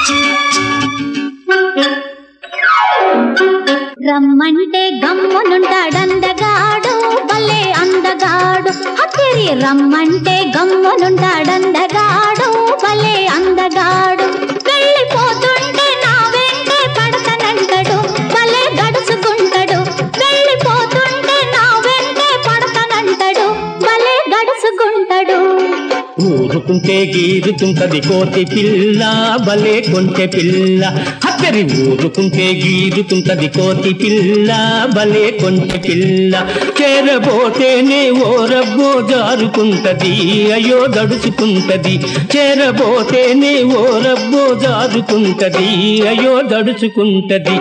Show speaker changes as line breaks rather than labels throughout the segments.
రమ్మంటే గమ్మునుంటాడందగాడు భలే అందగాడు హత్తిరి రమ్మంటే గమ్మునుంటాడందగాడు భలే అందగాడు వెళ్ళిపోతుంటే నా వెంటే పడతానంటాడు భలే గడుచుకుంటాడు వెళ్ళిపోతుంటే నా వెంటే పడతానంటాడు భలే గడుచుకుంటాడు
ఊరుకుంటే గీరుతుంటది కోతి పిల్ల భలే కొంటె పిల్ల హత్తరి ఊరుకుంటే గీరుతుంటది కోతి పిల్ల భలే కొంటె పిల్ల చేరబోతేనే ఓ రబ్బో జారుకుంటది అయ్యో దడుచుకుంటది చేరబోతేనే ఓ రబ్బో జారుకుంటది అయ్యో దడుచుకుంటది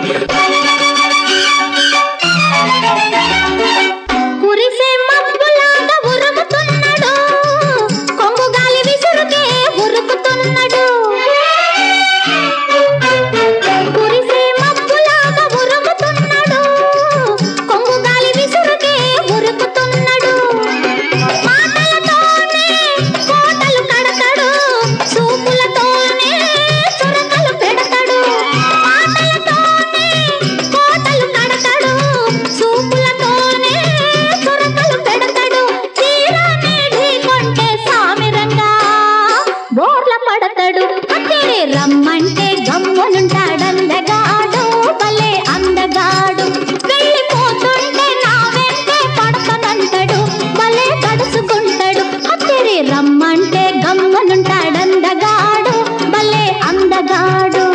కురిసే మబ్బులాగా ఉరుముతున్నాడు కొంగు గాలి విసురుకే ఉరుకుతున్నాడు కురిసే మబ్బులాగా ఉరుముతున్నాడు కొంగు గాలి విసురుకే ఉరుకుతున్నాడు మాటలతోనే కోటలు కడతాడు చూపులతోనే చురకలు పెడతాడు మాటలతోనే కోటలు కడతాడు చూపులతోనే చురకలు పెడతాడు తీరానే ఢీకొంటే సామిరంగా బోర్ల పడతాడు అక్కడే రమ్మంటే గమ్మునుంటాడందగాడు భలే అందగాడు వెళ్ళిపోతుంటే నా వెంటే పడతానంటాడు భలే గడుచుకుంటాడు అక్కడే రమ్మంటే గమ్మునుంటాడందగాడు భలే అందగాడు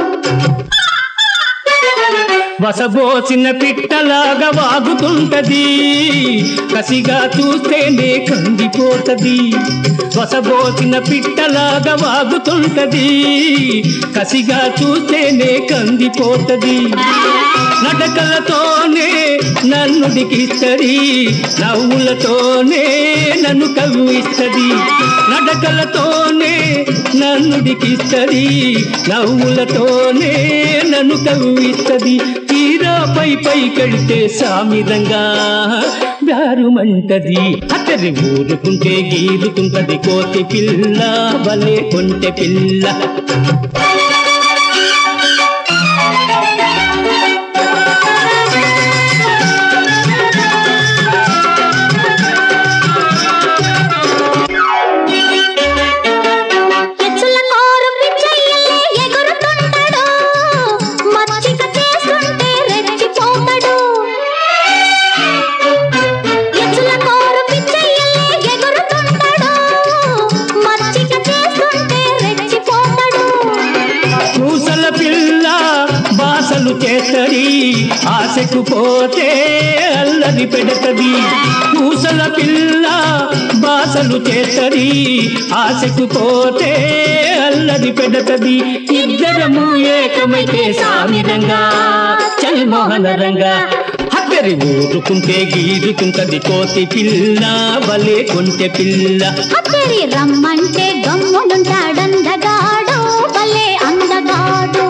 వసబోసిన పిట్టలాగా వాగుతుంటది కసిగా చూస్తేనే కందిపోతది వసబోసిన పిట్టలాగా వాగుతుంటది కసిగా చూస్తేనే కందిపోతది నడకలతోనే నన్ను దిగిస్తది నవ్వులతోనే నన్ను కవ్విస్తది నడకలతోనే నన్ను దిగిస్తది నవ్వులతోనే నన్ను కవ్విస్తది తీరా పై పైకెళ్తే సామిరంగా దారుమంటది అతడి ఊరుకుంటే గీరుతుంటది కోతి పిల్ల భలే కొంటె పిల్ల
ఎచ్చుల కోరు పిచ్చయ్యలే ఎగురుతుంటాడు మచ్చిక చేస్తుంటే రెచ్చిపోతాడు ఎచ్చుల కోరు పిచ్చయ్యలే ఎగురుతుంటాడు మచ్చిక చేస్తుంటే రెచ్చిపోతాడు
పూసల పిల్ల బాసలు చేస్తది ఆశకు పోతే అల్లరి పెడతది పూసల పిల్ల బాసలు చేస్తది ఆశకు పోతే అల్లరి పెడతది ఇద్దరము ఏకమైతే సామిరంగా చల్మోహనరంగా హద్దరి ఊరుకుంటే గీరుకుంటది కోతి పిల్ల భలే కొంటె పిల్ల
అత్తరి రమ్మంటే గమ్మునుంటాడందగాడు భలే అందగాడు